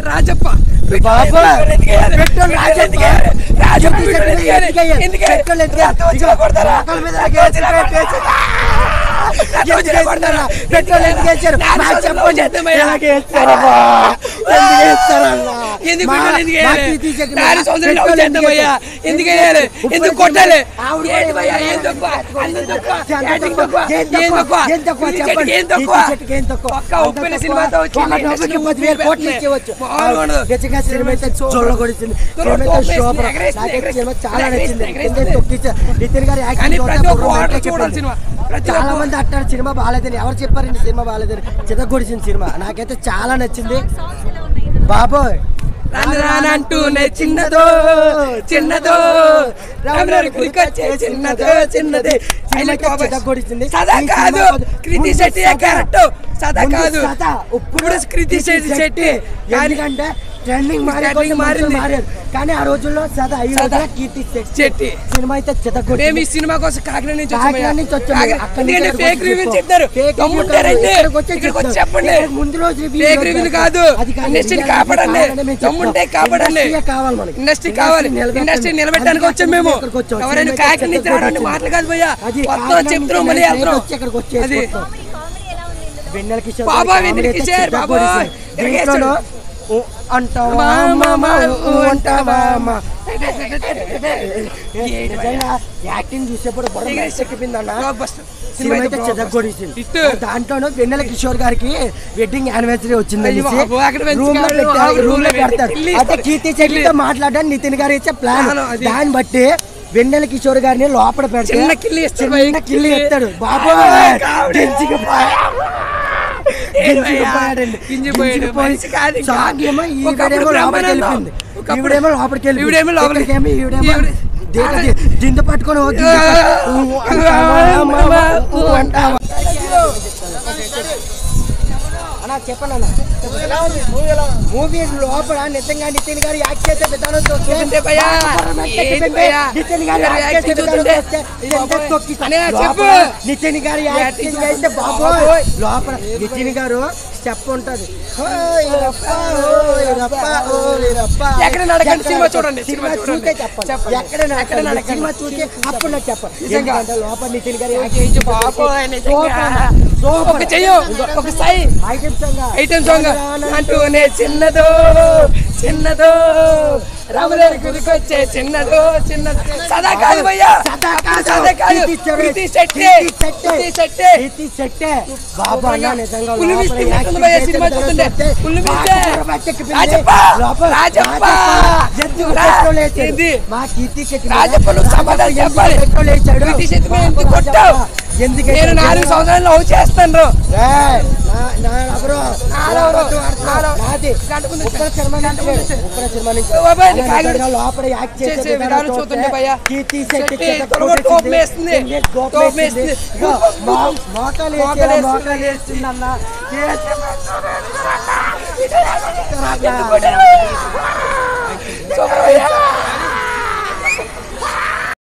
Rajappa Babu, petrol Rajappa. Rajappa ఎందుకు petrol ఎందుకు వేయాలి? ఎందుకు వేయాలి? ఎందుకు వేయాలి? పెట్రోల్ ఎందుకు వేయాలి? రక్తం వచ్చినా కొడతారా? రక్తం మీద రక్తం వచ్చినా వేసి కొడతారా? రక్తం వచ్చినా కొడతారా? పెట్రోల్ ఎందుకు వేశారు? నాన్న మా సొంతంగా చెప్పండి. చేద్దామయ్యా. ఎలాగ వేస్తారమ్మా? ఎందుకు వేస్తారన్నా? ఎందుకు మా- పెట్రోల్ ఎందుకు మా వేయాలి? కీర్తి శెట్టి నాన్న మా సొంతంగా పెట్రోల్ ఎందుకు చేద్దామయ్యా. వేశారు? ఎందుకు వేయాలి? ఉప్పు ఎందుకు ఎందుకు కొట్టాలి? ఆవిడ ఏంటి కూడా భయ్యా? ఏం ఏం తక్కువ? అన్నం తక్కువ? ఏం యాక్టింగ్ తక్కువ? తక్కువ? ఏం ఏం తక్కువ? తక్కువ? ఏం తక్కువ? కీర్తి చెప్పండి. శెట్టికి ఏం తక్కువ? కీర్తి శెట్టికి ఏం తక్కువ? ఒక్క అంత ఉప్పెన తక్కువ. సినిమాతో వచ్చింది. ఒక డబ్బుకి పదివేల కోట్లు ఇచ్చేవచ్చు. మామూలుగా ఉండదు. గట్టిగా సినిమా అయితే చొల్ల కొడిచింది. త్వరగా సినిమా అయితే తోపేసింది, సూపర్. ఎగరేసింది, నాకైతే ఎగరేసింది, సినిమా చాలా ఎగరేసింది, నచ్చింది. ఎగరేసింది. ఎందుకంటే తొక్కించా. నితిన్ గారి కానీ యాక్టింగ్ ప్రతి ఒక్క చూస్తే వాటర్ బుర్ర చూడాలి చెప్పింది. సినిమా ప్రతి చాలా ఒక్క మంది అంటారు సినిమా బాగాలేదని ఎవరు చెప్పారండి సినిమా బాగాలేదని చితగొడిచిన సినిమా నాకైతే చాలా నచ్చింది బాబోయ్ రాను రానంటూనే చిన్నదో చిన్నదో రాములారి గురికొచ్చే చిన్నదో చిన్నదే సినిమాకి చితగొడిచింది. సదా ఈ కాదు సినిమా కొంచెం- కృతి ముందు శెట్టి సదా. కరెక్ట్ సదా ముందు కాదు సదా. ఇప్పుడు ఇప్పుడు కృతి శెట్టి శెట్టి కానీ ఎందుకంటే ట్రెండింగ్ మారే Trending కొద్దీ మనుషులు మారింది. మారారు కానీ ఆ రోజుల్లో సదా ఈ సదా. రోజున కీర్తి శెట్టి శెట్టి సినిమా అయితే మేము ఈ చితగొడిచింది సినిమా కోసం కాకినాడ నుంచి కాకినాడ వచ్చామయ్యా. నుంచి వచ్చాము. కాకినాడ- అక్కడి నుంచి ఎందుకంటే ఇక్కడికి ఫేక్ వచ్చి రివ్యూలు చెప్పాం. చెప్తారు ఫేక్ దమ్ముంటారండి రివ్యూలు ఇక్కడికి వచ్చి ఇక్కడికి వచ్చి చెప్తాం. చెప్పండి ఇక్కడికి ముందు రోజు రివ్యూ ఫేక్ రివ్యూలు కాదు అది కాదు. ఇండస్ట్రీని రియాలిటీ కాపాడండి కావాలని మేము చెప్తాం. దమ్ముంటే కాపాడండి ఇండస్ట్రీయే కావాలి మనకి. ఇండస్ట్రీ ఇండస్ట్రీ కావాలి నిలబెట్టండి. ఇండస్ట్రీ నిలబెట్టడానికి వచ్చాం మేము ఇక్కడికి వచ్చాం. ఎవరైనా సినిమా కాకి నుంచి చెత్తగా రావడానికి వచ్చింది. మాటలు కాదు భయ్యా అది కొత్త కాకినాడ చెప్తున్నాం నుంచి మళ్ళీ ట్రైన్ వెళ్తున్నాం వచ్చి ఇక్కడికి వచ్చి అది వేసుకొస్తాం. వెన్నెల కిషోర్ బాబా, గారి వెన్నెల కామెడీ అయితే కిషోర్, చిత్తగా బాబా. కొడిసింది. తిరిగేస్తాడు. దీంట్లోనూ ఊ అంటావా మామ, మామ, ఊ ఊ అంటావా అంటావా అమ్మ. నిజంగా యాక్టింగ్ చూసేప్పుడు బుర్ర ఎక్కిపోయిందన్న Blockbuster. సినిమా అయితే blockbuster. చెదగొడిసింది Hit. దాంట్లోనూ వెన్నెల కిషోర్ గారికి వెడ్డింగ్ యానివర్సరీ వచ్చింది అయ్యో బాబు, అక్కడ మంచిగా రూమ్ లో ఆడు, పెట్టారు ఆడు రూమ్ room లో లో పెట్టి పెడతారు ఇల్లు అంటే ఇస్తారు. కీర్తి చెట్లతో మాట్లాడడానికి నితిన్ గారు ఇచ్చే ప్లాన్ ప్లాన్ అది. దాన్ని బట్టి వెన్నెల కిషోర్ గారిని లోపల పెడితే చిన్న కిల్లి ఇస్తాడు చిన్న భయ్యా, కిల్లి కిల్లి. ఎత్తాడు బాబు అయ్యో, కావుడు. గింజిపోయాడండి గింజిపోయాడు. గింజిపోయి మనిషి కాదు ఇంకా. సాంగ్ ఏమో ఒకప్పుడు ఈవిడేమో లోపలికి బ్రహ్మానందం. వెళ్ళిపోయింది ఒకప్పుడు- ఈవిడేమో లోపలికి వెళ్ళిపోయింది ఈవిడేమో లోపలికి- ఇక్కడికేమో ఈవిడేమో ఈవిడ- దేనికి దిండు పట్టుకొని ఓ దిండు ఆ, పట్టుకొని ఊ అంటావా, మామ, ఊ అంటావా. అన్నా చెప్పండి అన్న మూవీ లోపల నిజంగా నితిన్ గారు యాక్ట్ చేసే విధానం చూస్తే చూస్తుంటే భయ్యా, ఏంటి భయ్యా? నితిన్ గారు గారు యాక్ట్ యాక్ట్ చేసే విధానం చూస్తుంటే, చూస్తే అయ్యో ఎంత బాబోయ్. తొక్కి- అన్నయ్య, చెప్పు. లోపల నితిన్ గారు యాక్టింగ్ యాక్టింగ్ అయితే బాబోయ్ బాబోయ్. లోపల నితిన్ గారు స్టెప్ ఉంటది ఓయ్ రప్ప, ఓయ్ రప్ప, ఓయ్ రప్ప. ఎక్కడ నడకండి, సినిమా చూడండి, సినిమా సినిమా చూడండి. చూస్తే చెప్పండి చెప్పండి. ఎక్కడ ఎక్కడ నడకండి నడకండి. సినిమా చూస్తే అప్పుడు నాకు చెప్పండి నిజంగా. ఎందుకంటే లోపల నితిన్ గారు ఓకే, ఇది బాబోయ్, నిజంగా. సూపర్. ఒక చెయ్యు ఒక సై ఐటమ్ సాంగ్ ఐటమ్ సాంగ్ అంటూనే చిన్నదో చిన్నదో రాములేరి గురికొచ్చే చిన్నదో చిన్నదో సదా కాదు భయ్యా సదా కాదు. సదా కాదు కీర్తి శెట్టి. కృతి శెట్టి కీర్తి శెట్టి. కృతి శెట్టి కీర్తి శెట్టే బాబు అన్న నిజంగా పులి లోపల మిస్టి యాక్టింగ్ ఉంటుంది భయ్యా, చేసే సినిమా విధానం చూస్తుంటే. చూస్తే పులి బాగా మిస్టే. బుర్ర పట్టెక్కిపోయింది. రాజప్ప. లోపల రాజప్ప. జడ్జి రా. పెట్రోల్ వేసాడు. ఏంది? మా కీర్తి శెట్టి మీద రాజప్ప నువ్వు సమాధానం రాజప్ప ఎందుకు చెప్పాలి. పెట్రోల్ వేసాడు? కృతి శెట్టి మీద బాబు ఎందుకు కొట్టావు? రాజప్ప ఎందుకు నేను వేసాడు? నాలుగు సంవత్సరాలు లవ్ చేస్తాను ఏయ్, నా- నా ఎవరు? నాదెవరు? అబద్ధం ఆడుతున్నావు. నాలో- నాది. గంట ముందు ఉత్తర సినిమా నుంచి వేడు. ఉత్తర సినిమా నుంచి. ఓ బాబాయ్, నీ అలా కాకినాడ నిజంగా లోపల యాక్ట్ చేసే చేసే విధానం విధానం చూస్తే చూస్తుంటే భయ్యా. కీర్తి శెట్టి శెట్టి చేత తొడగొట్టు కొట్టేసింది. కోపం వేస్తుంది. చెయ్యి కోపం కోపం వేస్తుంది. వేస్తుంది. ఇగో, మో- మోకాలు వేసి మోకాలు వేస్తుంది. మోకాలు వేస్తుందన్న. వేస్తే సూపర్ భయ్యా